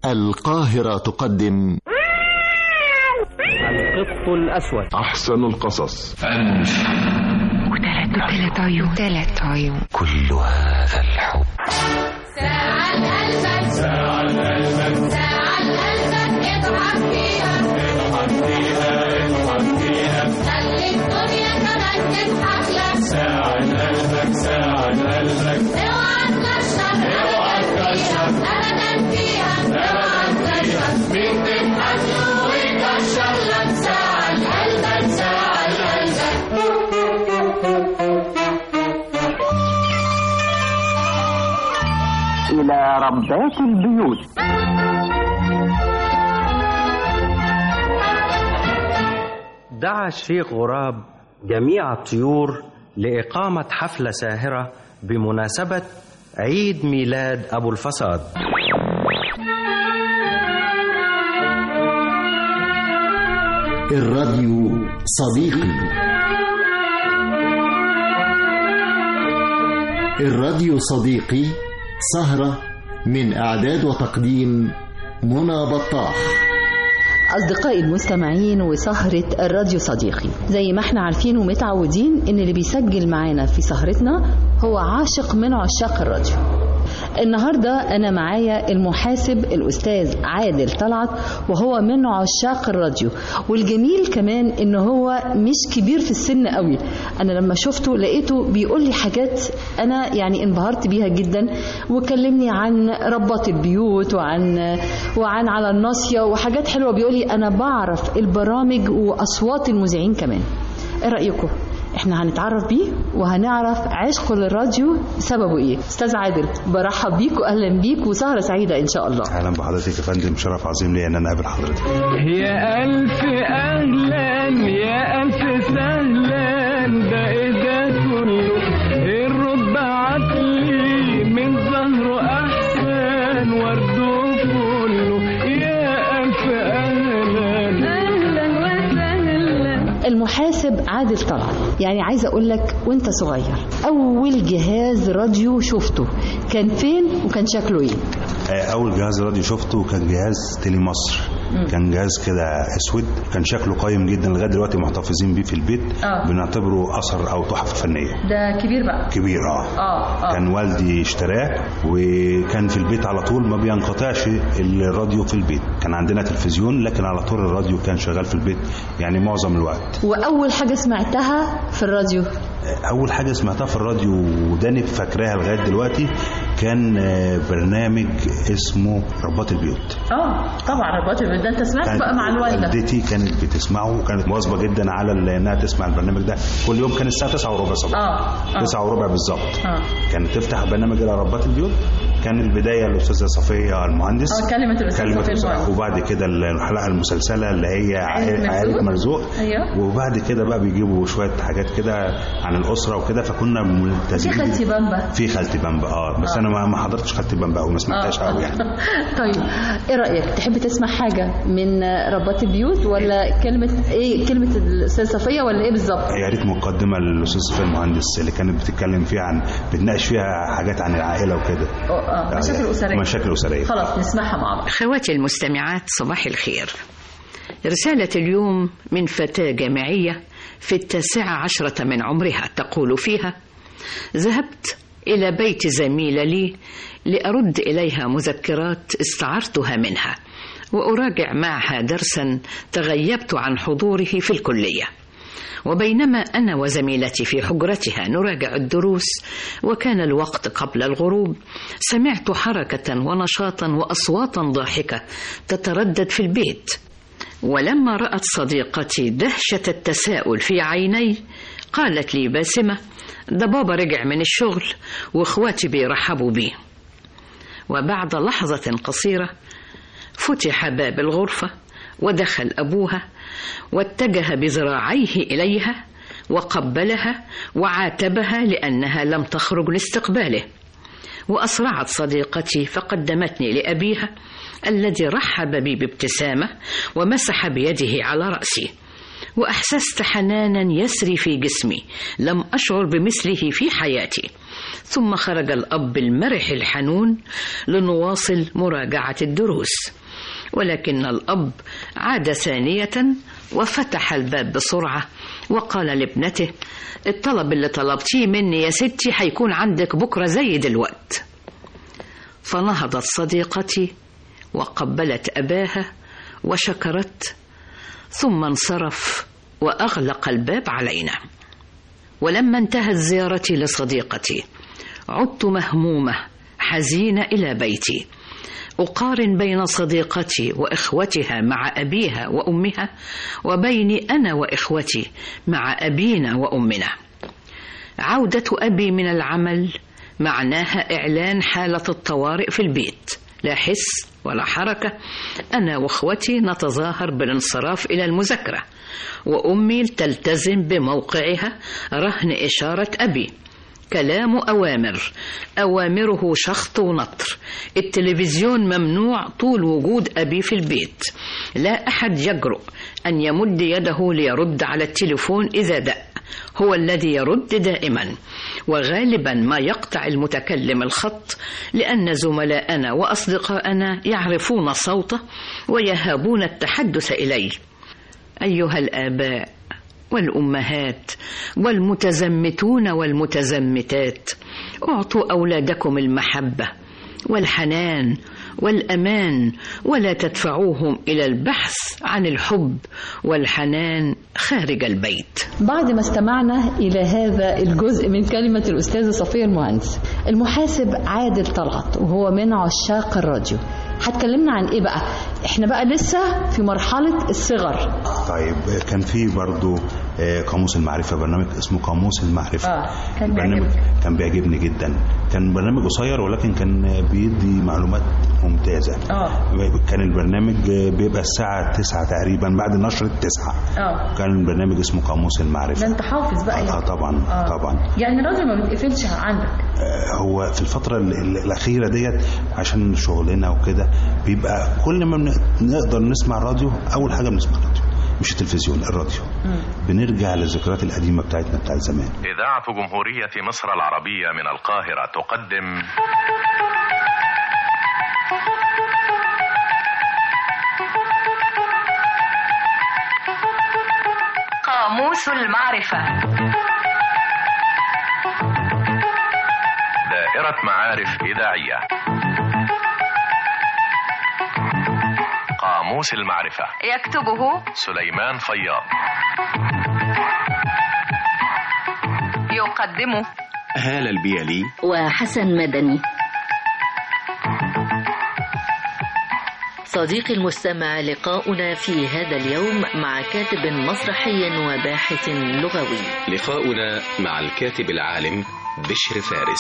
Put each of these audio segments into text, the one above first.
القاهرة تقدم القط الأسود أحسن القصص وثلاث عيون ثلاث عيون كل هذا الحب ساعة قلبك ساعة قلبك ساعة قلبك اضحك فيها اضحك فيها اضحك فيها خلي الدنيا كمان تضحك لك ساعة قلبك ساعة قلبك اوعى تكشر اوعى تكشر ابدا فيها اوعى تكشر مين تضحك له ويكشر لك ساعة قلبك ساعة قلبك إلى ربات البيوت دعا الشيخ غراب جميع الطيور لإقامة حفلة ساهرة بمناسبة عيد ميلاد أبو الفساد الراديو صديقي الراديو صديقي سهرة من إعداد وتقديم منى بطاح أصدقائي المستمعين وسهرة الراديو صديقي زي ما احنا عارفين ومتعودين إن اللي بيسجل معانا في سهرتنا هو عاشق من عشاق الراديو النهاردة أنا معايا المحاسب الأستاذ عادل طلعت وهو من عشاق الراديو والجميل كمان إن هو مش كبير في السن قوي أنا لما شفته لقيته بيقول لي حاجات أنا يعني انبهرت بيها جدا وكلمني عن ربات البيوت وعن وعن على الناصية وحاجات حلوة بيقول لي أنا بعرف البرامج وأصوات المذيعين كمان إيه رأيكم؟ احنا هنتعرف بيه وهنعرف عشقه للراديو سببه ايه استاذ عادل برحب بيك واهلا بيك وسهره سعيده ان شاء الله اهلا بحضرتك يا فندم شرف عظيم لي ان انا اقابل حضرتك يا ألف أهلا يا ألف سهلا ده إيه ده كله الرب عقلي من ظهره أحسن ورده كله يا ألف أهلا أهلا وسهلا المحاسب عادل طلعت يعني عايزه اقول لك وانت صغير اول جهاز راديو شفته كان فين وكان شكله ايه آه، اول جهاز راديو شفته كان جهاز تيلي مصر كان جهاز كده اسود كان شكله قيم جدا لغايه دلوقتي محتفظين بيه في البيت آه. بنعتبره اثر او تحفه فنيه ده كبير بقى كبير اه اه كان والدي اشتراه وكان في البيت على طول ما بينقطعش الراديو في البيت كان عندنا تلفزيون لكن على طول الراديو كان شغال في البيت يعني معظم الوقت واول حاجه سمعتها في الراديو اول حاجه سمعتها في الراديو وداني فاكراها لغايه دلوقتي كان آه، برنامج اسمه رباط البيوت اه طبعا رباط البيت ده انت سمعت كانت بقى مع الوالده والدتي كانت بتسمعه وكانت مواظبه جدا على ال- انها تسمع البرنامج ده كل يوم كان الساعه 9 وربع صباحا اه اه 9 وربع بالظبط اه كانت تفتح برنامج الى رباط البيوت كان البدايه الاستاذه صفيه المهندس اه كلمه الاستاذ كلمة صفي الأستاذ- المهندس. وبعد كده الحلقه المسلسله اللي هي عائلة عائله مرزوق. مرزوق أيوه. وبعد كده بقى بيجيبوا شويه حاجات كده عن الاسره وكده فكنا في ملتزمين خالتي بامبا في خالتي بامبا اه بس آه. انا ما- ما حضرتش خالتي بامبا او ما سمعتهاش قوي يعني طيب ايه رايك تحب تسمع حاجه من ربات البيوت ولا كلمه ايه كلمه الاستاذ صفيه ولا ايه بالظبط يا ريت مقدمه للاستاذ صفي المهندس اللي كانت بتتكلم فيها عن بتناقش فيها حاجات عن العائله وكده اه آه، مشاكل اسريه مشاكل اسريه خلاص نسمعها مع بعض أخواتي المستمعات صباح الخير رسالة اليوم من فتاة جامعية في التاسعة عشرة من عمرها تقول فيها ذهبت إلى بيت زميلة لي لأرد إليها مذكرات استعرتها منها وأراجع معها درسا تغيبت عن حضوره في الكلية وبينما أنا وزميلتي في حجرتها نراجع الدروس وكان الوقت قبل الغروب سمعت حركة ونشاطا وأصواتا ضاحكة تتردد في البيت ولما رأت صديقتي دهشة التساؤل في عيني قالت لي باسمة ده بابا رجع من الشغل واخواتي بيرحبوا بيه وبعد لحظة قصيرة فتح باب الغرفة ودخل أبوها واتجه بذراعيه إليها وقبلها وعاتبها لأنها لم تخرج لاستقباله وأسرعت صديقتي فقدمتني لأبيها الذي رحب بي بابتسامة ومسح بيده على رأسي وأحسست حنانا يسري في جسمي لم أشعر بمثله في حياتي ثم خرج الأب المرح الحنون لنواصل مراجعة الدروس ولكن الأب عاد ثانية وفتح الباب بسرعة وقال لابنته الطلب اللي طلبتيه مني يا ستي هيكون عندك بكرة زي دلوقت فنهضت صديقتي وقبلت أباها وشكرت ثم انصرف وأغلق الباب علينا ولما انتهت زيارتي لصديقتي عدت مهمومة حزينة إلى بيتي أقارن بين صديقتي وإخوتها مع أبيها وأمها وبيني أنا وإخوتي مع أبينا وأمنا عودة أبي من العمل معناها إعلان حالة الطوارئ في البيت لا حس ولا حركة أنا وإخوتي نتظاهر بالانصراف إلى المذاكرة وأمي تلتزم بموقعها رهن إشارة أبي كلام أوامر أوامره شخط ونطر التلفزيون ممنوع طول وجود أبي في البيت لا أحد يجرؤ أن يمد يده ليرد على التليفون إذا دق هو الذي يرد دائما وغالبا ما يقطع المتكلم الخط لأن زملاءنا وأصدقاءنا يعرفون صوته ويهابون التحدث إليه أيها الآباء والأمهات والمتزمتون والمتزمتات اعطوا أولادكم المحبة والحنان والأمان ولا تدفعوهم إلى البحث عن الحب والحنان خارج البيت بعد ما استمعنا إلى هذا الجزء من كلمة الأستاذة صفية المهندس المحاسب عادل طلعت وهو من عشاق الراديو هتكلمنا عن ايه بقى احنا بقى لسه في مرحلة الصغر طيب كان في برضو آه، قاموس المعرفة برنامج اسمه قاموس المعرفة آه، كان برنامج بيعجبك. كان بيعجبني جدا كان برنامج قصير ولكن كان بيدي معلومات ممتازة اه كان البرنامج بيبقى الساعة 9 تقريبا بعد نشرة 9 اه كان برنامج اسمه قاموس ده المعرفة انت حافظ بقى اه يعني. طبعا آه. طبعا يعني الراديو ما بيتقفلش عندك آه، هو في الفترة ال- ال- الأخيرة ديت عشان شغلنا وكده بيبقى كل ما بن- نقدر نسمع راديو أول حاجة بنسمع راديو مش التلفزيون الراديو بنرجع للذكريات القديمة بتاعتنا بتاعت زمان إذاعة جمهورية مصر العربية من القاهرة تقدم قاموس المعرفة دائرة معارف إذاعية قاموس المعرفة يكتبه سليمان فياض يقدمه هالة البيلي وحسن مدني صديقي المستمع لقاؤنا في هذا اليوم مع كاتب مسرحي وباحث لغوي لقاؤنا مع الكاتب العالم بشر فارس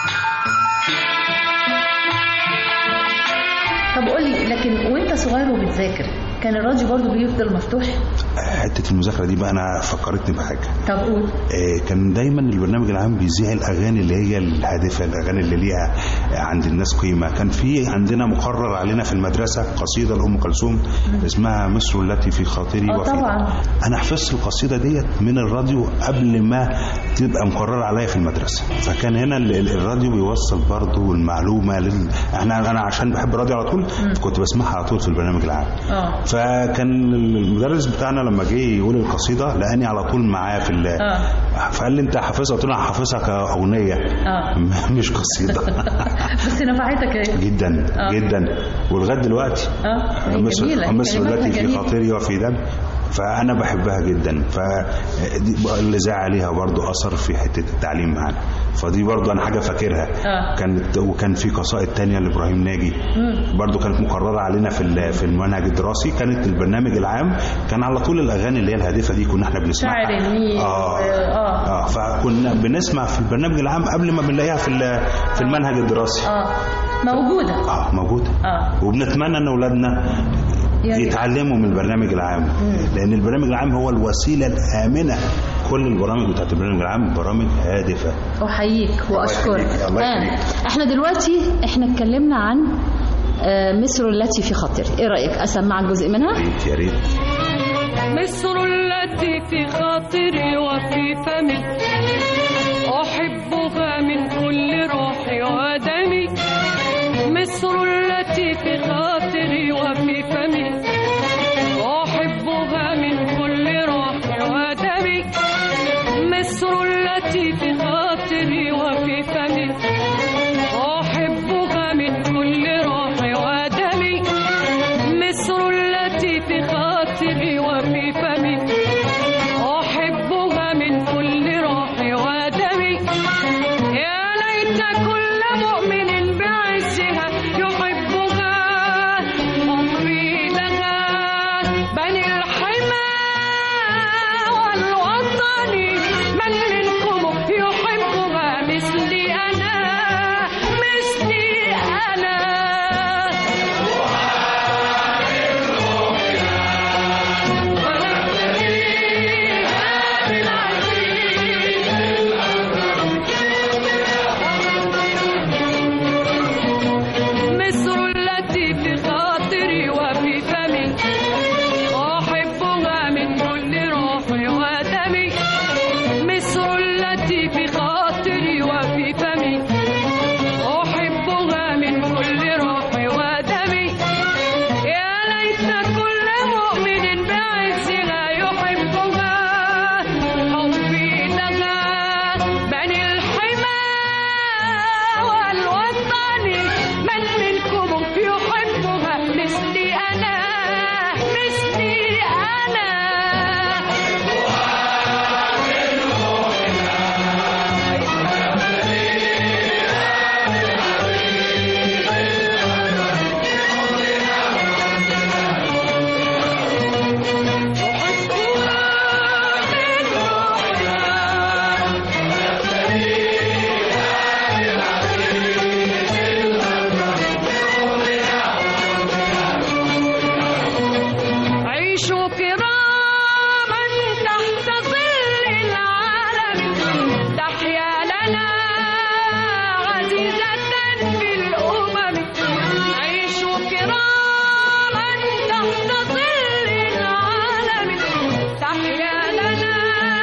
طب قولي لكن وانت صغير وبتذاكر كان الراديو برضو بيفضل مفتوح حتة المذاكرة دي بقى أنا فكرتني بحاجة طب قول آه، كان دايما البرنامج العام بيذيع الاغاني اللي هي الهادفه الاغاني اللي ليها عند الناس قيمه كان في عندنا مقرر علينا في المدرسه قصيده لام كلثوم اسمها مصر التي في خاطري اه وفي طبعا انا حفظت القصيده ديت من الراديو قبل ما تبقى مقرره عليا في المدرسه فكان هنا ال- ال- الراديو بيوصل برضو المعلومه لل... احنا انا عشان بحب الراديو على طول كنت بسمعها على طول في البرنامج العام اه فكان المدرس بتاعنا لما جه يقول القصيده لقاني على طول معاه في ال... اه فقال لي انت حافظها قلت له انا حافظها كاغنيه اه مش قصيده بس نفعتك ايه جدا آه. جدا ولغايه دلوقتي اه هي مصر جميلة مصر كلماتها التي في جميلة. خاطري وفي دم فانا بحبها جدا فاللي زع عليها برضو اثر في حته التعليم معانا فدي برضو انا حاجه فاكرها آه. كانت وكان في قصائد تانية لابراهيم ناجي مم. برضو كانت مقرره علينا في ال- في المنهج الدراسي كانت البرنامج العام كان على طول الاغاني اللي هي الهادفه دي كنا احنا بنسمعها شاعر النيل اه اه اه فكنا بنسمع في البرنامج العام قبل ما بنلاقيها في ال- في المنهج الدراسي اه موجودة اه موجوده اه وبنتمنى ان اولادنا يعني- يتعلموا من البرنامج العام لان البرنامج العام هو الوسيله الامنه كل البرامج بتاعت البرنامج العام برامج هادفه احييك واشكرك يخليك، الله آه. يخليك. احنا دلوقتي احنا اتكلمنا عن آه، مصر التي في خاطر ايه رايك اسمعك جزء منها يا ريت يا ريت مصر التي في خاطري وفي فمي أحبها من كل روحي ودمي مصر التي في خاطري وفي فمي أحبها من كل روحي ودمي مصر التي في خاطري وفي فمي أحبها من كل روحي ودمي مصر التي في خاطري وفي فمي أحبها من كل روحي ودمي يا ليت كل مؤمن بعزها يحبها حبي لها بني الحمى والوطن من منكم يحبها مثلي أنا مثلي أنا مصر التي في خاطري وفي فمي أحبها من كل روحي ودمي مصر التي في خاطري وفي فمي أحبها من كل روحي ودمي يا ليت كل مؤمن بعزها يحبها حبي لها بني الحمى والوطن من منكم يحبها مثلي أنا مثلي أنا عيشوا كراما تحت ظل العالم تحيا لنا عزيزة في الأمم عيشوا كراما تحت ظل العالم تحيا لنا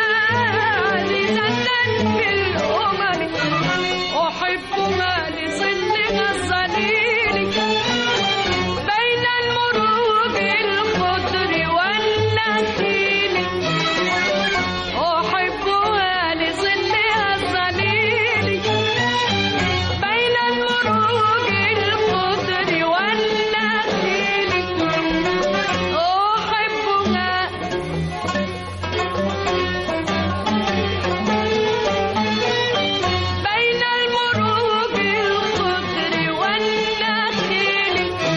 عزيزة في الأمم أحبها لظلها الظليل بين المروج الخضر والنخيل أحبها لظلها الظليل بين المروج الخضر والنخيل أحبها بين المروج الخضر والنخيل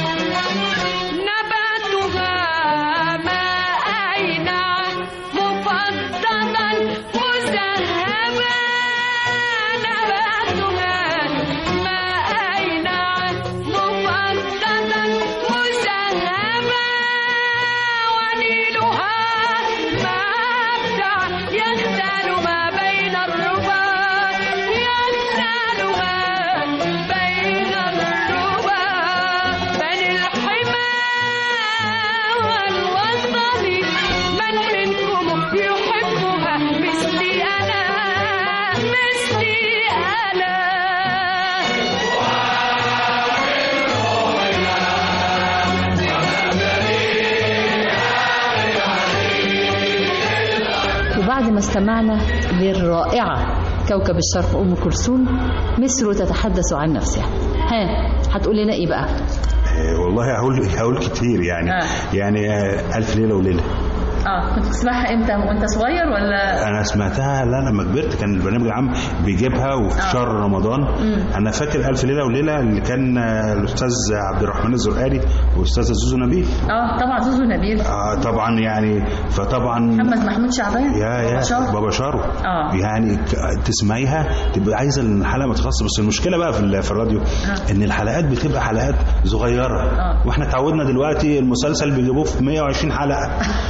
نباتها ماء مفضلا مذهبا نباتها ماء مفضلا مذهبا ونيلها مبدع يغتال ما بين الربا يغتالها بين الربا بني الحمى والوطن من منكم يحبها مثلي أنا مثلي أنا وبعد ما استمعنا للرائعة كوكب الشرق أم كلثوم مصر تتحدث عن نفسها ها هتقول لنا إيه بقى آه، والله هقول هقول كتير يعني آه. يعني آه، ألف ليلة وليلة اه كنت بتسمعها امتى وانت صغير ولا انا سمعتها لا لما كبرت كان البرنامج العام بيجيبها وفي آه. شهر رمضان مم. انا فاكر الف ليله وليله اللي كان آه، الاستاذ عبد الرحمن الزرقاري والاستاذه زوزو نبيل اه طبعا زوزو نبيل آه طبعا يعني فطبعا محمد محمود شعبان يا يا شهر. بابا شارو آه. يعني ك- تسمعيها تبقى عايزه الحلقه ما تخلص بس المشكله بقى في ال- في الراديو آه. ان الحلقات بتبقى حلقات صغيره آه. واحنا اتعودنا دلوقتي المسلسل بيجيبوه في 120 حلقه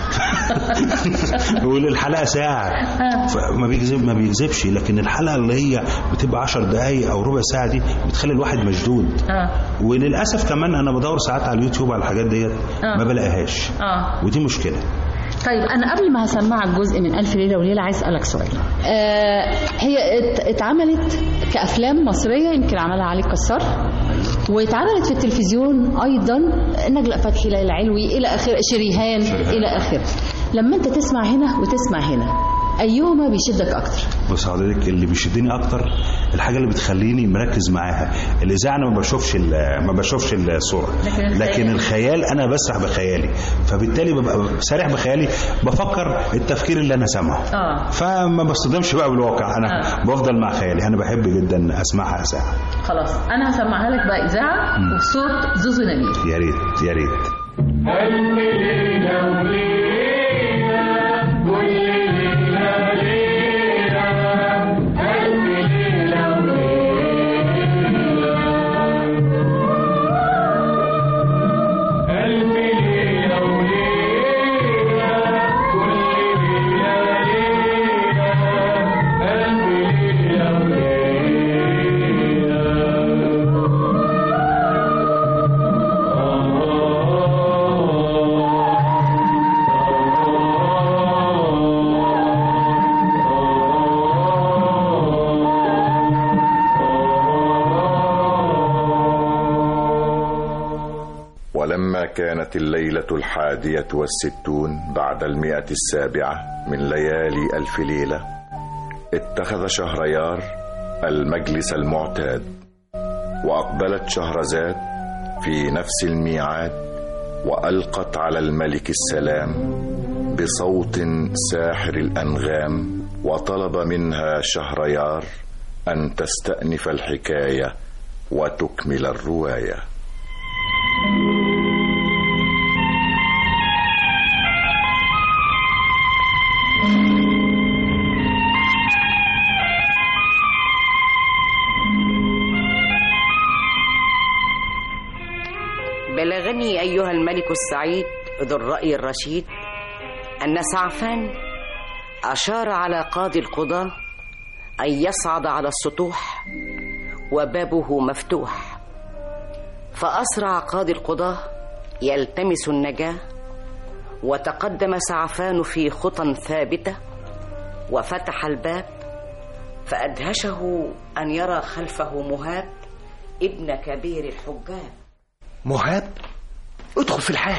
والحلقه ساعه آه. فما بيجذب ما بيجذبش لكن الحلقه اللي هي بتبقى 10 دقائق او ربع ساعه دي بتخلي الواحد مشدود اه وللاسف كمان انا بدور ساعات على اليوتيوب على الحاجات ديت آه. ما بلاقيهاش اه ودي مشكله طيب انا قبل ما هسمعك جزء من الف ليله وليله عايز اسالك سؤال آه هي ات- اتعملت كافلام مصريه يمكن عملها علي كسار واتعملت في التلفزيون ايضا نجلاء فتحي ليلى علوي الى اخره شريهان الى اخره لما انت تسمع هنا وتسمع هنا ايهما بيشدك اكتر بص حضرتك اللي بيشدني اكتر الحاجه اللي بتخليني مركز معاها الاذاعه انا ما بشوفش ال- ما بشوفش الصوره لكن الخيال. لكن الخيال انا بسرح بخيالي فبالتالي ببقى سارح بخيالي بفكر التفكير اللي انا سامعه اه فما بصطدمش بقى بالواقع انا آه. بفضل مع خيالي انا بحب جدا اسمعها ساعه خلاص انا هسمعها لك بقى اذاعه وصوت زوزو نبيل يا ريت يا ريت ولما كانت الليلة الحادية والستون بعد المئة السابعة من ليالي ألف ليلة اتخذ شهريار المجلس المعتاد وأقبلت شهرزاد في نفس الميعاد وألقت على الملك السلام بصوت ساحر الأنغام وطلب منها شهريار أن تستأنف الحكاية وتكمل الروايه بلغني أيها الملك السعيد ذو الرأي الرشيد أن سعفان أشار على قاضي القضاة أن يصعد على السطوح وبابه مفتوح فأسرع قاضي القضاة يلتمس النجاة وتقدم سعفان في خطى ثابتة وفتح الباب فأدهشه أن يرى خلفه مهاب ابن كبير الحجاب مهاب ادخل في الحال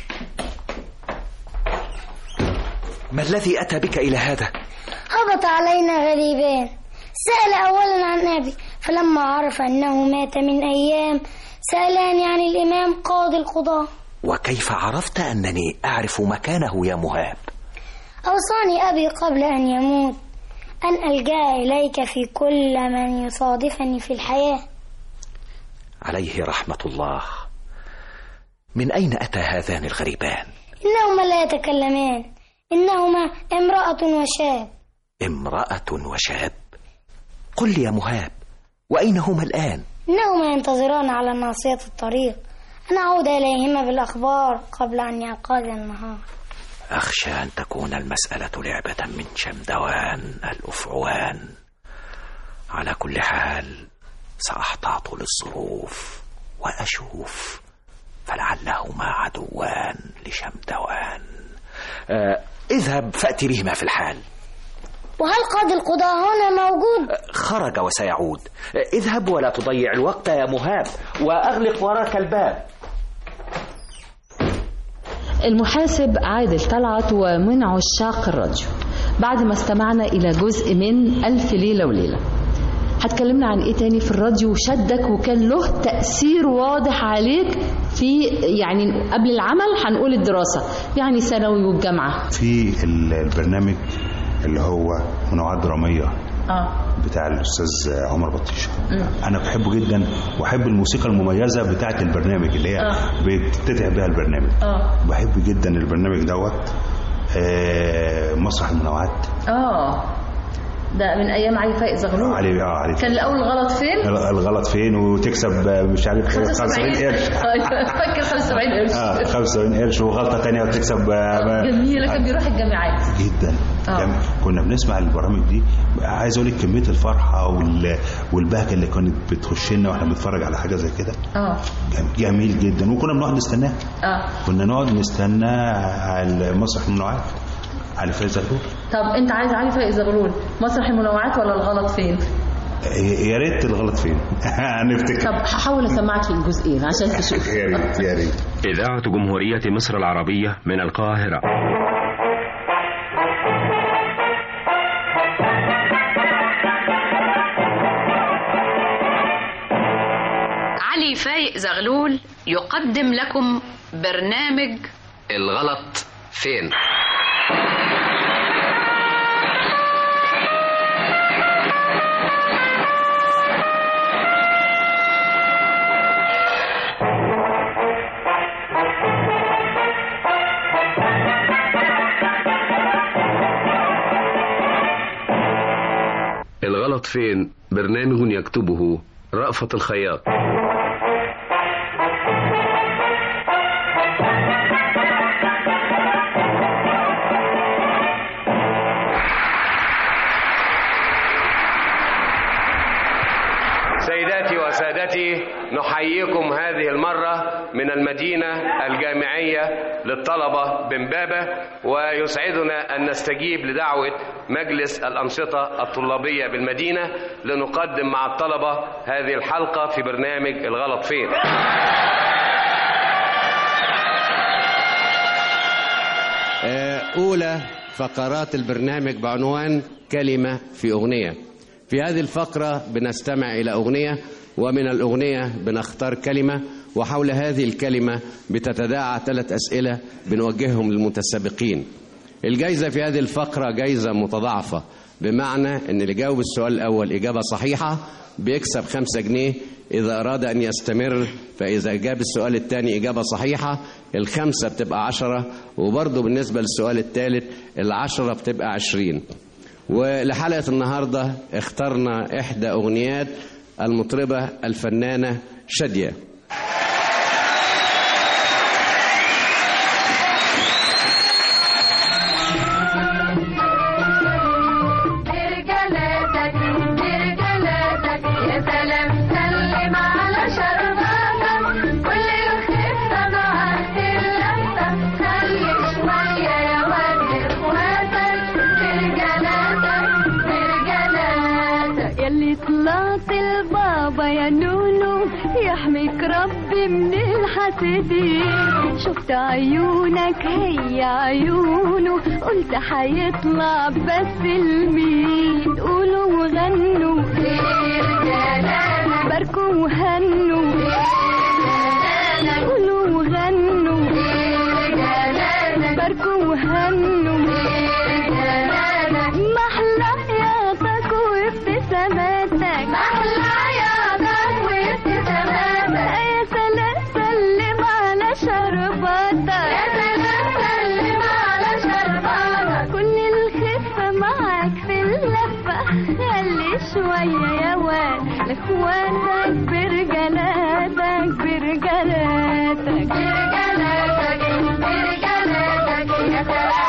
ما الذي أتى بك إلى هذا هبط علينا غريبان سأل أولا عن أبي فلما عرف أنه مات من أيام سألاني عن الإمام قاضي القضاة وكيف عرفت أنني أعرف مكانه يا مهاب أوصاني أبي قبل أن يموت أن ألجأ إليك في كل من يصادفني في الحياة عليه رحمة الله من أين أتى هذان الغريبان إنهما لا يتكلمان إنهما امرأة وشاب امرأة وشاب قل لي يا مهاب وأين هما الآن إنهما ينتظران على ناصية الطريق أن أعود إليهما بالأخبار قبل أن ينقضي النهار أخشى أن تكون المسألة لعبة من شمدوان الأفعوان على كل حال سأحتاط للظروف وأشوف فلعلهما عدوان لشمدوان آه اذهب فأت بهما في الحال وهل قاضي القضاء هنا موجود؟ خرج وسيعود آه، اذهب ولا تضيع الوقت يا مهاب وأغلق وراك الباب المحاسب عادل طلعت ومن عشاق الراديو بعد ما استمعنا إلى جزء من ألف ليلة وليلة هتكلمنا عن ايه تاني في الراديو شدك وكان له تأثير واضح عليك في يعني قبل العمل هنقول الدراسة يعني ثانوي والجامعة في ال- البرنامج اللي هو منوعات دراميه اه بتاع الاستاذ عمر بطيشه انا بحبه جدا واحب الموسيقى المميزه بتاعه البرنامج اللي هي آه. بتفتتح بيها البرنامج اه بحب جدا البرنامج دوت آه، مسرح المنوعات اه ده من ايام علي فايق زغلول علي اه علي كان الاول غلط فين الغلط فين وتكسب آه، مش عارف 75 قرش فاكر 75 قرش اه 75 قرش وغلطه ثانيه وتكسب آه، جميله كان بيروح الجامعات جدا آه. جم... كنا بنسمع البرامج دي عايز اقول لك كميه الفرحه وال... والبهجه اللي كانت بتخش لنا واحنا بنتفرج على حاجه زي كده اه جم- جميل جدا وكنا بنقعد نستناه اه كنا نقعد نستنى على مسرح المنوعات على فايز زغلول طب انت عايز علي فايق زغلول مسرح المنوعات ولا الغلط فين يا يا ريت الغلط فين هنفتكر طب هحاول اسمعك الجزئين عشان تشوف يا ريت يا ريت إذاعة جمهورية مصر العربية من القاهرة علي فايق زغلول يقدم لكم برنامج الغلط فين الغلط فين برنامج يكتبه رأفت الخياط سيداتي وسادتي نحييكم هذه المرة من المدينة الجامعية للطلبة بمبابة ويسعدنا أن نستجيب لدعوة مجلس الأنشطة الطلابية بالمدينة لنقدم مع الطلبة هذه الحلقة في برنامج الغلط فين أولى فقرات البرنامج بعنوان كلمة في أغنية في هذه الفقرة بنستمع إلى أغنية ومن الأغنية بنختار كلمة وحول هذه الكلمة بتتداعى ثلاث أسئلة بنوجههم للمتسابقين الجايزة في هذه الفقرة جايزة متضاعفة بمعنى أن اللي جاوب السؤال الأول إجابة صحيحة بيكسب خمسة جنيه إذا أراد أن يستمر فإذا جاب السؤال الثاني إجابة صحيحة الخمسة بتبقى عشرة وبرضه بالنسبة للسؤال الثالث العشرة بتبقى عشرين ولحلقة النهاردة اخترنا إحدى أغنيات المطربة الفنانة شادية برجلاتك برجلاتك يا سلام سلم على شرباتك كل الخفة معاك اللفة خلي شوية يا واد اخواتك برجلاتك برجلاتك يلي طلعت البابا يا نونو يحميك ربي من الحاسدين شفت عيونك هي عيونه قلت حيطلع بس المين قولوا وغنوا باركوا وهنوا قولوا وغنوا باركوا وهنوا محلى حياتك وابتساماتك محلى عياطك وابتساماتك يا سلام سلم على شرباتك يا سلام سلم على شرباتك كل الخفة معاك في اللفة خلي شوية يا واد لاخواتك برجلاتك برجلاتك برجلاتك برجلاتك يا سلام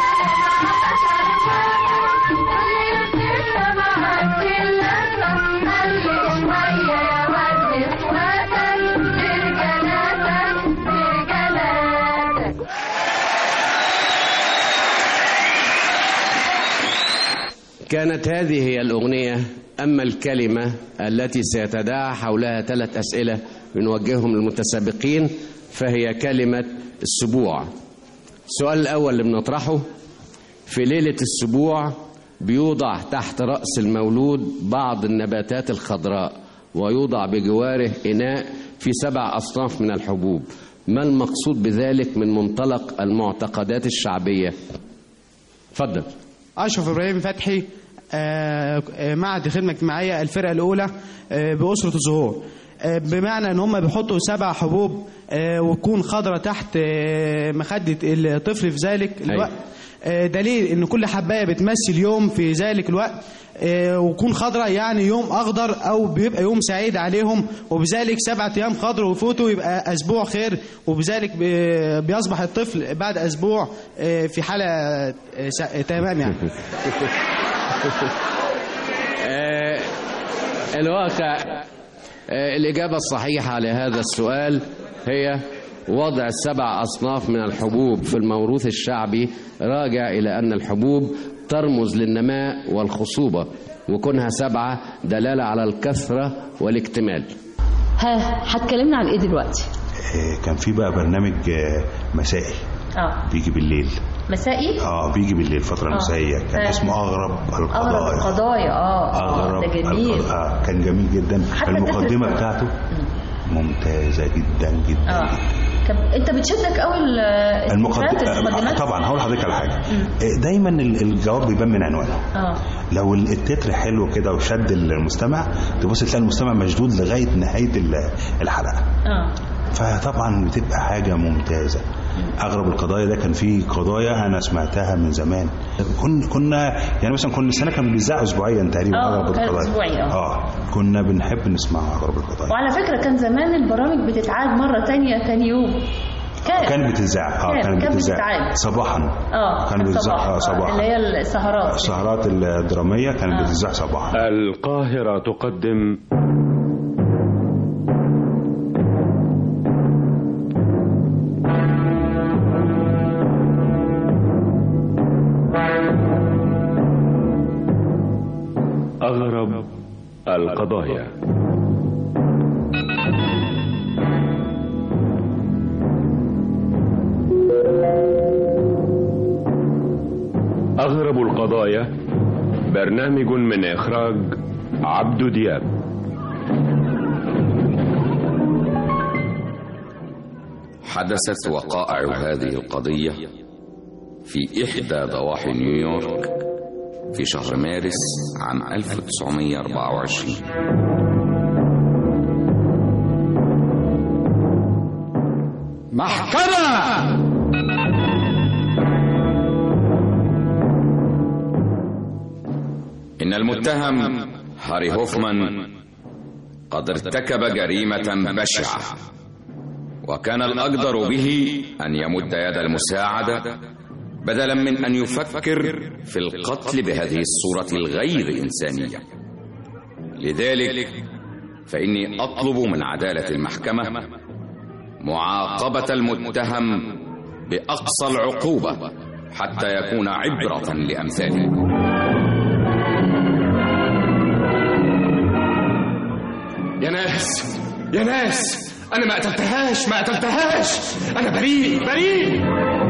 كانت هذه هي الأغنية أما الكلمة التي سيتداعى حولها ثلاث أسئلة بنوجههم للمتسابقين فهي كلمة السبوع السؤال الأول اللي بنطرحه في ليلة السبوع بيوضع تحت رأس المولود بعض النباتات الخضراء ويوضع بجواره إناء في سبع أصناف من الحبوب ما المقصود بذلك من منطلق المعتقدات الشعبية اتفضل أشرف إبراهيم فتحي آه، آه، معهد الخدمة الاجتماعية الفرقة الأولى آه، بأسرة الزهور آه، بمعنى ان هم بيحطوا سبع حبوب آه، وتكون خضرة تحت آه، مخدة الطفل في ذلك الوقت آه، دليل ان كل حبايه بتمثل يوم في ذلك الوقت آه، ويكون خضراء يعني يوم اخضر او بيبقى يوم سعيد عليهم وبذلك سبعة ايام خضر ويفوتوا يبقى اسبوع خير وبذلك بي- بيصبح الطفل بعد اسبوع آه، في حاله آه، س- تمام يعني آه، الواقع آه، الإجابة الصحيحة لهذا السؤال هي وضع سبع أصناف من الحبوب في الموروث الشعبي راجع إلى أن الحبوب ترمز للنماء والخصوبة وكونها سبعة دلالة على الكثرة والاكتمال ها هتكلمنا عن ايه دلوقتي آه، كان في بقى برنامج آه، مسائي اه بيجي بالليل مسائي اه بيجي بالليل الفترة آه. المسائية كان آه. اسمه أغرب اغرب القضايا القضايا اه آه، أغرب ده جميل القضايا. آه كان جميل جدا حتى المقدمة الطفل- بتاعته ممتازة جدا جدا اه طب انت بتشدك قوي ال- التترات، المقدمة المقدمات طبعا هقول لحضرتك على حاجة آه، دايما ال- الجواب بيبان من عنوانه اه لو ال- التتر حلو كده وشد المستمع تبص تلاقي المستمع مشدود لغاية نهاية ال- الحلقة اه فطبعا بتبقى حاجة ممتازة أغرب القضايا ده كان فيه قضايا أنا سمعتها من زمان كنا كنا يعني مثلا كل سنة كانوا بيذاعوا أسبوعيا تقريبا آه، أغرب كان القضايا أسبوعي، آه. اه كنا بنحب نسمع أغرب القضايا وعلى فكرة كان زمان البرامج بتتعاد مرة تانية تاني يوم كان كانت بتذاع اه كان- كانت كانت بتذاع بتتعاد. صباحا اه كانت بتذاع الصباح. آه، آه، صباحا اللي هي السهرات السهرات الدرامية كانت بتذاع صباحا القاهرة تقدم أغرب القضايا أغرب القضايا برنامج من إخراج عبد دياب حدثت وقائع هذه القضية في إحدى ضواحي نيويورك في شهر مارس عام 1924 محكمة إن المتهم هاري هوفمان قد ارتكب جريمة بشعة وكان الأقدر به أن يمد يد المساعدة بدلا من أن يفكر في القتل بهذه الصورة الغير إنسانية لذلك فإني أطلب من عدالة المحكمة معاقبة المتهم بأقصى العقوبة حتى يكون عبرة لأمثاله يا ناس يا ناس انا ما قتلتهاش ما قتلتهاش انا بريء بريء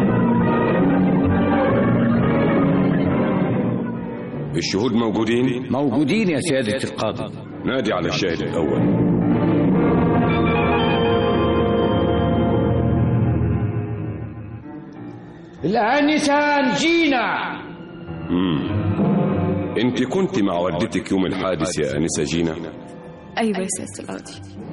الشهود موجودين؟ موجودين يا سيادة القاضي نادي على الشاهد الأول الآنسة جينا مم. انت كنت مع والدتك يوم الحادث يا أنسة جينا ايوه يا سياده القاضي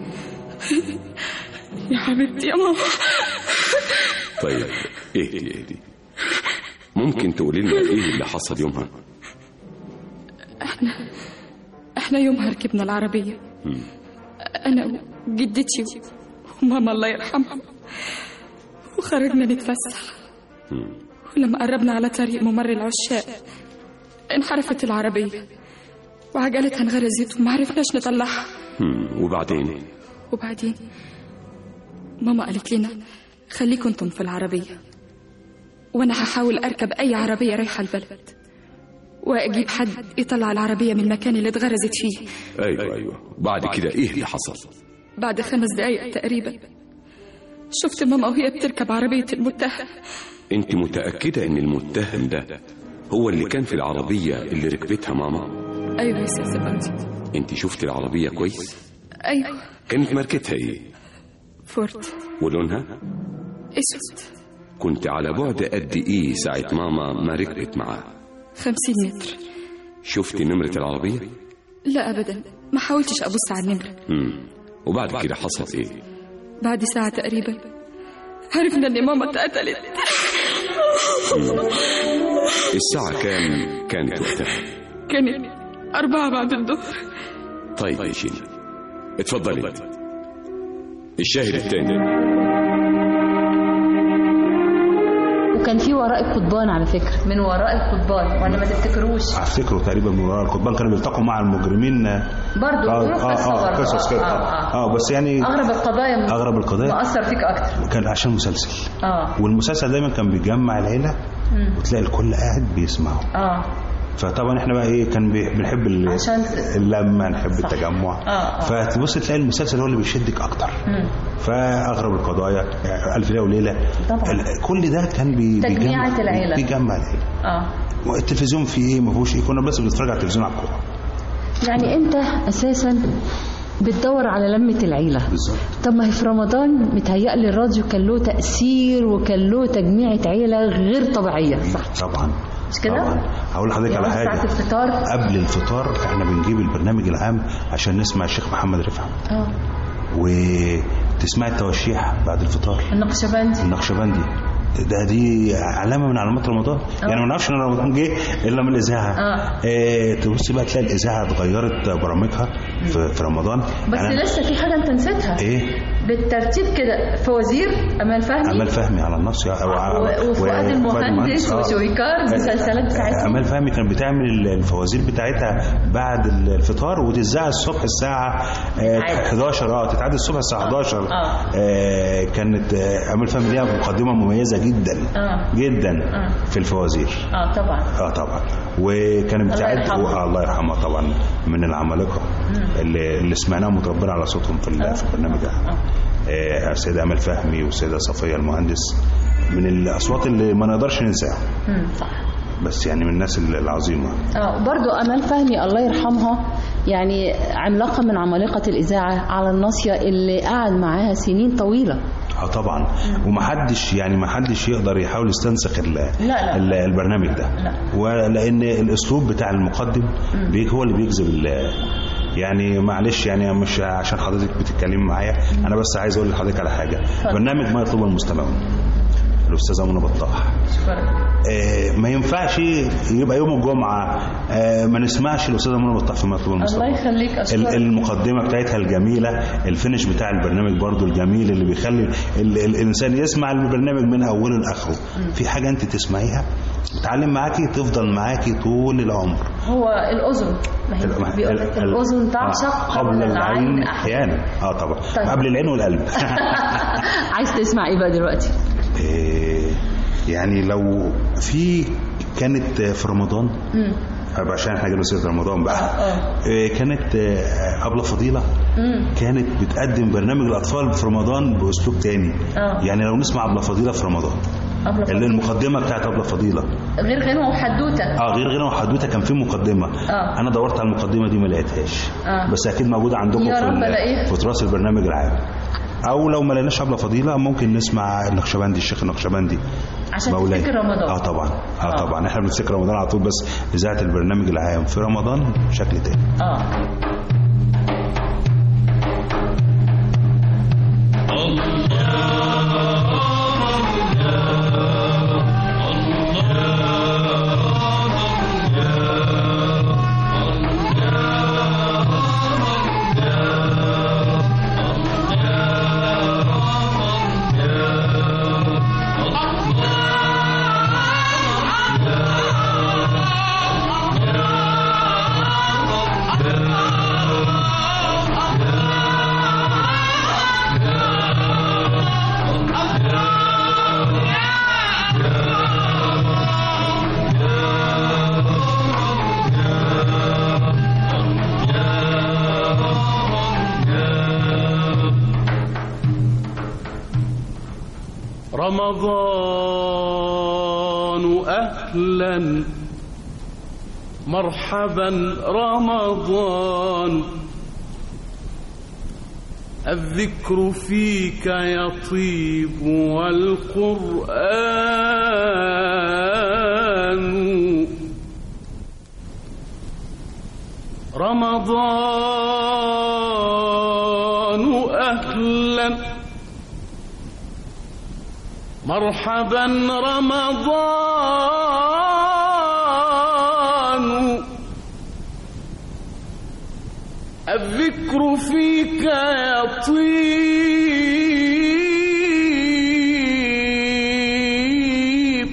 يا حبيبتي يا ماما طيب اهدي اهدي ممكن تقولي لنا ايه اللي حصل يومها احنا احنا يومها ركبنا العربيه مم. انا وجدتي وماما الله يرحمها وخرجنا نتفسح مم. ولما قربنا على طريق ممر العشاق انحرفت العربيه وعجلتها انغرزت وما عرفناش نطلعها مم. وبعدين وبعدين ماما قالت لنا خليكم انتم في العربية وانا هحاول اركب اي عربية رايحة البلد واجيب حد يطلع العربية من المكان اللي اتغرزت فيه ايوه ايوه بعد كده ايه اللي حصل بعد خمس دقايق تقريبا شفت ماما وهي بتركب عربية المتهم انت متأكدة ان المتهم ده هو اللي كان في العربية اللي ركبتها ماما ايوه يا سيدي القاضي انت شفت العربية كويس ايوه كانت ماركتها ايه فورت ولونها اسود كنت على بعد قد ايه ساعة ماما ما ركبت معاه خمسين متر شفت نمرة العربية لا ابدا ما حاولتش ابص على النمرة مم. وبعد كده حصل ايه بعد ساعة تقريبا عرفنا ان ماما اتقتلت الساعة كام كانت وقتها كانت أربعة بعد الظهر طيب يا شيرين اتفضلي الشاهد الثاني وكان في وراء القضبان على فكرة من وراء القضبان ولا ما تفتكروش افتكروا تقريبا من وراء القضبان كانوا بيلتقوا مع المجرمين برضه اه اه اه, آه برضه. قصص كده آه, آه. اه بس يعني أغرب القضايا اغرب القضايا مأثر فيك أكتر كان عشان مسلسل اه والمسلسل دايما كان بيجمع العيله مم. وتلاقي الكل قاعد بيسمعه اه فطبعا احنا بقى ايه كان بي- بنحب ال- عشان اللمه نحب صح. التجمع اه اه فتبص تلاقي المسلسل هو اللي بيشدك اكتر مم. فاغرب القضايا الف ليله وليله طبعا. ال- كل ده كان بي تجميعة بيجمع العيلة. بيجمع العيله اه التلفزيون فيه ايه ما فيهوش ايه كنا بس بنتفرج على التلفزيون على الكوره يعني أنت أساسا بتدور على لمة العيلة بالظبط طب ما هي في رمضان متهيألي الراديو كان له تأثير وكان له تجميعة عيلة غير طبيعية صح طبعا مش كده؟ طبعا هقول لحضرتك على يعني حاجه ساعة الفطار قبل الفطار احنا بنجيب البرنامج العام عشان نسمع الشيخ محمد رفعت اه وتسمع التواشيح بعد الفطار النقشبندي النقشبندي ده دي علامه من علامات رمضان آه. يعني ما نعرفش ان رمضان جه الا من الاذاعه اه آه تبص بقى تلاقي الاذاعه اتغيرت برامجها في, في رمضان بس يعني لسه في حاجة أنت نسيتها ايه بالترتيب كده فوازير أمال فهمي امال فهمي على النص او و- وفؤاد المهندس آه. وشويكار المسلسلات بتاعتهم امال فهمي كانت بتعمل الفوازير بتاعتها بعد الفطار وتذاع الصبح الساعه آه، 11 اه تتعاد الصبح الساعه 11 آه. آه، كانت آه، امال فهمي ليها مقدمه مميزه جدا اه جدا آه. في الفوازير اه طبعا اه طبعا وكانت الله بتعد يرحمها. آه، الله يرحمها طبعا من العمالقه اللي, اللي سمعناهم متربين على صوتهم في, ال- في البرنامج ده آه، السيده امل فهمي والسيده صفيه المهندس من الاصوات اللي ما نقدرش ننساها مم، صح بس يعني من الناس العظيمه اه برضو امال فهمي الله يرحمها يعني عملاقه من عمالقه الاذاعه على الناصيه اللي قعد معاها سنين طويله اه طبعا ومحدش يعني محدش يقدر يحاول يستنسخ ال لا. ال البرنامج ده لا. ولان الاسلوب بتاع المقدم بي- هو اللي بيجذب ال- يعني معلش يعني مش عشان حضرتك بتتكلمي معايا انا بس عايز اقول لحضرتك على حاجه برنامج ما يطلبه المستمعون الاستاذه منى بطاح آه، ما ينفعش يبقى يوم الجمعه آه، ما نسمعش الاستاذه منى بطاح في ما يطلبه الله المستمعون يخليك ال- اشكرك المقدمه بتاعتها الجميله الفينش بتاع البرنامج برضو الجميل اللي بيخلي ال- ال- الانسان يسمع البرنامج من اوله لاخره في حاجه انت تسمعيها تتعلم معاكي تفضل معاكي طول العمر هو الاذن ما هي بيقول لك الاذن تعشق آه، قبل العين احيانا اه طبعا طيب. قبل العين والقلب عايز تسمع ايه بقى دلوقتي إيه، يعني لو في كانت في رمضان مم. طيب عشان احنا جايين سيره رمضان بقى اه إيه، كانت آه، أبلة فضيلة مم. كانت بتقدم برنامج الأطفال في رمضان بأسلوب تاني اه يعني لو نسمع أبلة فضيلة في رمضان أبلة اللي فضيلة. المقدمة بتاعت أبلة فضيلة غير غنوة وحدوته اه غير غير وحدوته كان في مقدمة اه أنا دورت على المقدمة دي ما لقيتهاش اه بس أكيد موجودة عندكم يا في رب ال- ألاقيها. في تراث البرنامج العام أو لو ما لقيناش أبلة فضيلة ممكن نسمع النقشبندي الشيخ النقشبندي عشان مولاي. تفتكر رمضان اه طبعا اه طبعا احنا بنفتكر رمضان على طول بس اذاعه البرنامج العام في رمضان بشكل تاني اه رمضان أهلا مرحبا رمضان الذكر فيك يطيب والقرآن رمضان أهلا مرحبا رمضان الذكر فيك يطيب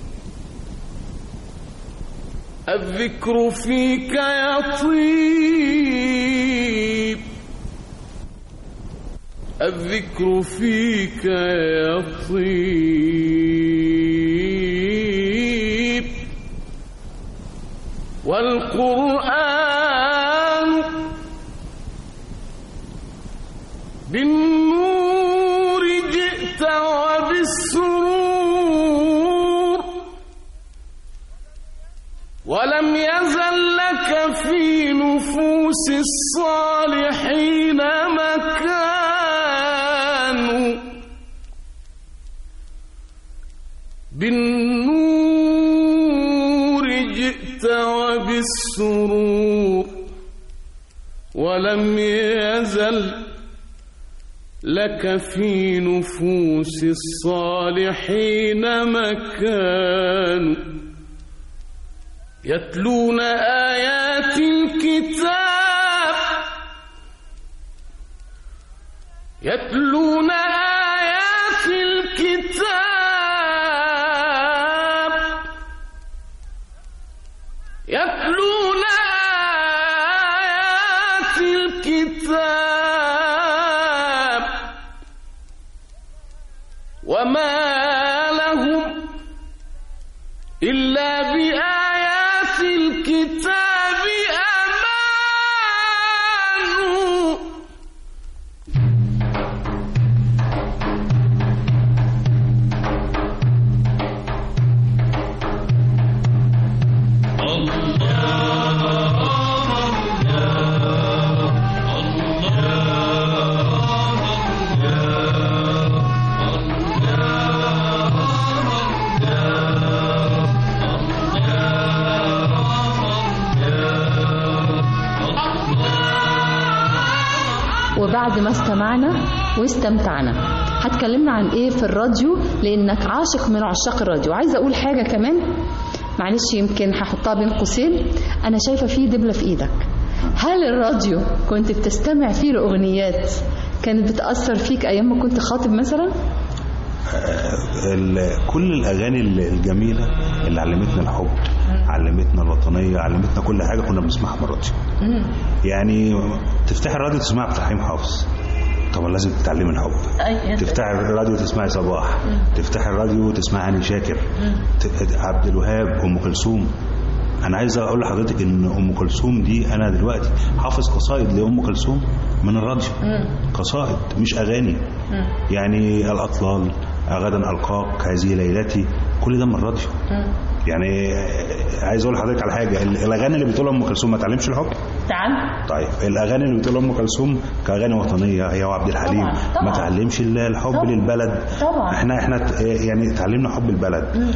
الذكر فيك يطيب الذكر فيك يطيب والقرآن بالنور جئت وبالسرور ولم يزل لك في نفوس الصالحين مكان بالنور جئت وبالسرور ولم يزل لك في نفوس الصالحين مكان يتلون آيات الكتاب يتلون آيات الكتاب يتلون آيات الكتاب وما لهم إلا بآيات الكتاب أمان وبعد ما استمعنا واستمتعنا هتكلمنا عن ايه في الراديو لانك عاشق من عشاق الراديو عايزه اقول حاجه كمان معلش يمكن هحطها بين قوسين انا شايفه فيه دبله في ايدك هل الراديو كنت بتستمع فيه لاغنيات كانت بتاثر فيك ايام ما كنت خاطب مثلا ال- كل الاغاني ال- الجميله اللي علمتنا الحب علمتنا الوطنيه علمتنا كل حاجه كنا بنسمعها من الراديو يعني تفتحي الراديو تسمعي عبد الحليم حافظ طبعا لازم تتعلمي الحب أيوة. تفتحي الراديو تسمعي صباح تفتحي الراديو تسمعي هاني شاكر ت- عبد الوهاب ام كلثوم انا عايز اقول لحضرتك ان ام كلثوم دي انا دلوقتي حافظ قصائد لام كلثوم من الراديو قصائد مش اغاني يعني الاطلال غدا القاك هذه ليلتي كل ده من الراديو يعني عايز اقول لحضرتك على حاجه ال- الاغاني اللي بتقولها ام كلثوم ما تعلمش الحب تعال طيب الاغاني اللي بتقولها ام كلثوم كاغاني وطنيه هي وعبد الحليم طبعاً، طبعاً. ما تعلمش ال- الحب طبعاً. للبلد طبعاً. احنا احنا ت- يعني تعلمنا حب البلد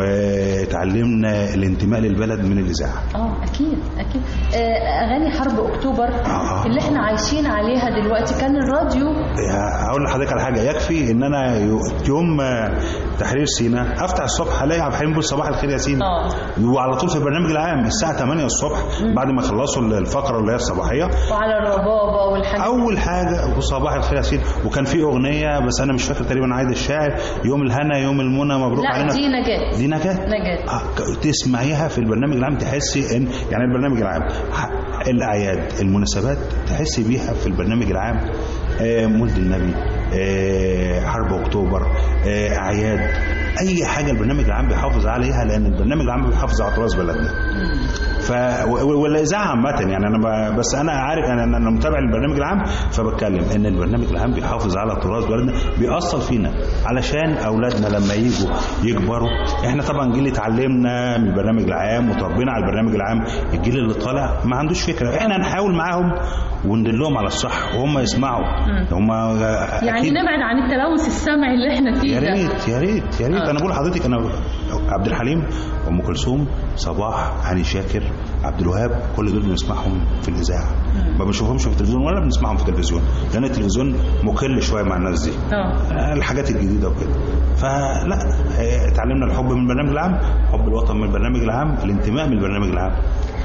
وتعلمنا الانتماء للبلد من الاذاعه اه اكيد اكيد آه، اغاني حرب اكتوبر آه. اللي احنا عايشين عليها دلوقتي كان الراديو هقول لحضرتك على حاجه يكفي ان انا يو- يوم آه، تحرير سينا افتح الصبح الاقي عبد الحليم بيقول صباح الخير يا سينا وعلى طول في البرنامج العام الساعه 8 الصبح بعد ما يخلصوا الفقره اللي هي الصباحيه وعلى الربابه والحاجات اول حاجه صباح الخير يا سيدي وكان في اغنيه بس انا مش فاكر تقريبا عايد الشاعر يوم الهنا يوم المنى مبروك لا علينا دي نجاة دي نجاة نجاة آه، ك- تسمعيها في البرنامج العام تحسي ان يعني البرنامج العام ح- الاعياد المناسبات تحسي بيها في البرنامج العام آه، مولد النبي آه، حرب اكتوبر آه، اعياد اي حاجه البرنامج العام بيحافظ عليها لان البرنامج العام بيحافظ على تراث بلدنا ف و- والاذاعه عامه يعني انا ب... بس انا عارف انا انا متابع البرنامج العام فبتكلم ان البرنامج العام بيحافظ على تراث بلدنا بيأثر فينا علشان اولادنا لما يجوا يكبروا احنا طبعا جيل اتعلمنا من البرنامج العام وتربينا على البرنامج العام الجيل اللي طالع ما عندوش فكره احنا نحاول معاهم وندلهم على الصح وهم يسمعوا هم يعني أكيد نبعد عن التلوث السمعي اللي احنا فيه يا ده ريت يا ريت يا ريت آه. انا بقول لحضرتك انا عبد الحليم ام كلثوم صباح هاني شاكر عبد الوهاب كل دول بنسمعهم في الاذاعه ما بنشوفهمش في التلفزيون ولا بنسمعهم في التلفزيون لان التلفزيون مكل شويه مع الناس دي اه آه، الحاجات الجديده وكده فلا آه، اتعلمنا الحب من البرنامج العام حب الوطن من البرنامج العام الانتماء من البرنامج العام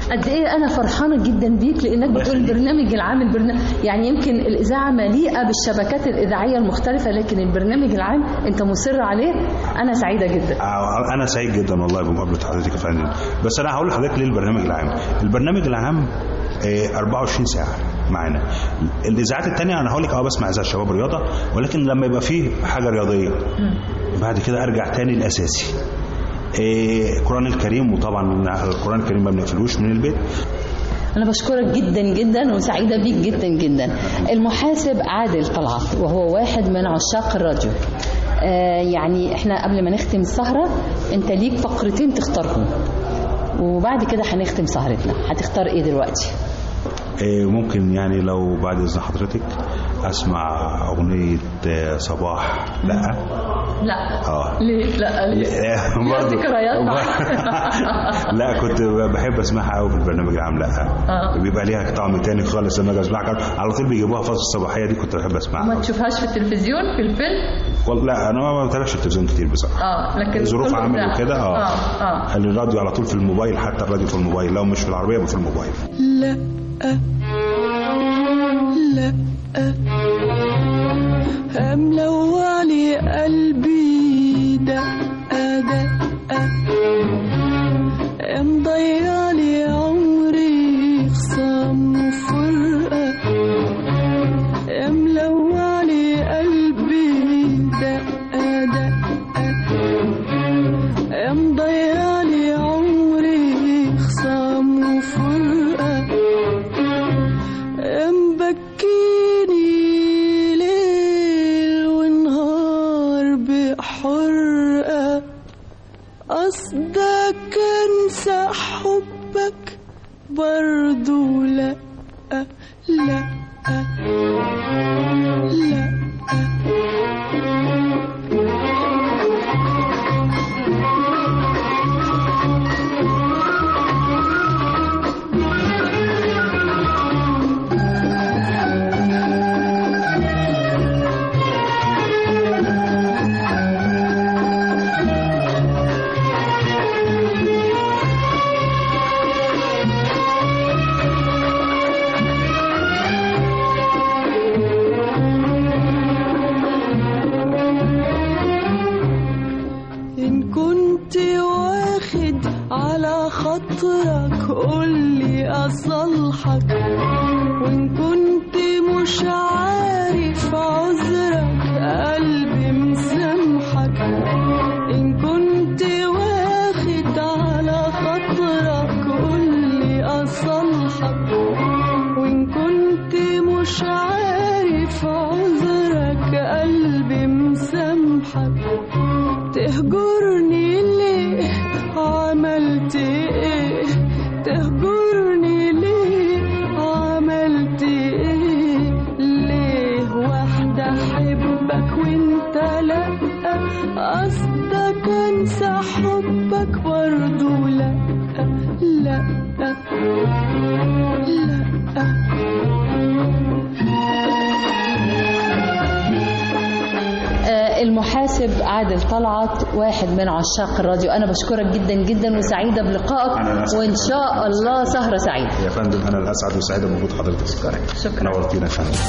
قد ايه انا فرحانه جدا بيك لانك بتقول البرنامج العام البرنامج يعني يمكن الاذاعه مليئه بالشبكات الاذاعيه المختلفه لكن البرنامج العام انت مصر عليه انا سعيده جدا آه، انا سعيد جدا والله بمقابله حضرتك يا فندم بس انا هقول لحضرتك ليه البرنامج العام البرنامج العام آه، 24 ساعه معانا الاذاعات التانية انا هقول لك اه بسمع اذاعه شباب رياضه ولكن لما يبقى فيه حاجه رياضيه بعد كده ارجع تاني الاساسي إيه القران الكريم وطبعا القران الكريم ما بنقفلوش من البيت أنا بشكرك جدا جدا وسعيدة بيك جدا جدا المحاسب عادل طلعت وهو واحد من عشاق الراديو آه يعني احنا قبل ما نختم السهرة انت ليك فقرتين تختارهم وبعد كده هنختم سهرتنا هتختار ايه دلوقتي إيه ممكن يعني لو بعد اذن حضرتك اسمع اغنيه آه، صباح لا لا اه ليه لا ليه لا برضه ذكريات لا كنت بحب اسمعها قوي في البرنامج العام لا آه. بيبقى ليها طعم تاني خالص لما اجي اسمعها على طول بيجيبوها في الصباحيه دي كنت بحب اسمعها ما تشوفهاش في التلفزيون في الفيلم والله لا انا ما بتابعش التلفزيون كتير بصراحه اه لكن ظروف كله عمل بتاع. وكده اه اه اه الراديو على طول في الموبايل حتى الراديو في الموبايل لو مش في العربيه يبقى في الموبايل لا لا ملوعلي قلبي دقة دقة مضيعلي عمري خصام وفرقة ملوعلي قلبي دقة دقة مضيعلي عمري خصام وفرقة مبكيني ليل ونهار بحرقة قصدك انسى حبك برضو لا لا لا إن كنت واخد على خاطرك قولي أصلحك وإن كنت مش عارف عذرك قلبي مسامحك إن كنت واخد على خاطرك قولي أصلحك وإن كنت مش عارف عذرك قلبي مسامحك تهجرني ليه عملت ايه تهجرني ليه عملت ايه ليه واحدة احبك وانت لا قصدك انسى حبك برضو لا لا آه، المحاسب عادل طلعت واحد من عشاق الراديو انا بشكرك جدا جدا وسعيده بلقائك أنا أسعد. وان شاء الله سهره سعيده يا فندم انا الاسعد وسعيد بوجود حضرتك شكرا نورتينا يا فندم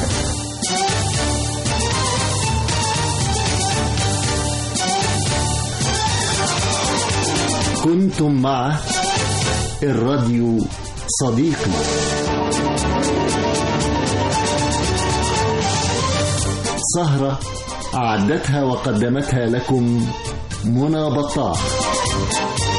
كنتم مع الراديو صديقي سهرة أعدتها وقدمتها لكم منى بطاح